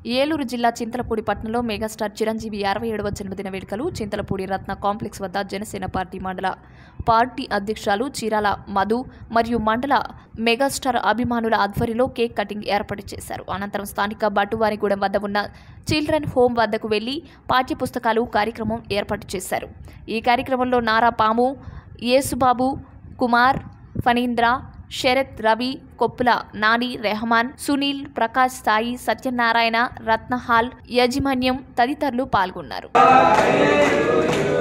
ఏలూరు జిల్లా చింతలపూడి పట్టణంలో మెగాస్టార్ చిరంజీవి అరవై ఏడవ జన్మదిన వేడుకలు చింతలపూడి రత్న కాంప్లెక్స్ వద్ద జనసేన పార్టీ మండల పార్టీ అధ్యక్షురాలు చీరాల మధు మరియు మండల మెగాస్టార్ అభిమానుల ఆధ్వర్యంలో కేక్ కటింగ్ ఏర్పాటు చేశారు అనంతరం స్థానిక బట్టువారిగూడెం వద్ద ఉన్న చిల్డ్రన్ హోమ్ వద్దకు వెళ్లి పాఠ్యపుస్తకాలు కార్యక్రమం ఏర్పాటు చేశారు ఈ కార్యక్రమంలో నారా పాము యేసుబాబు కుమార్ ఫణీంద్ర శరత్ రవి కొప్పుల నాని రెహమాన్ సునీల్ ప్రకాష్ సాయి సత్యనారాయణ రత్నహాల్ యాజమాన్యం తదితరులు పాల్గొన్నారు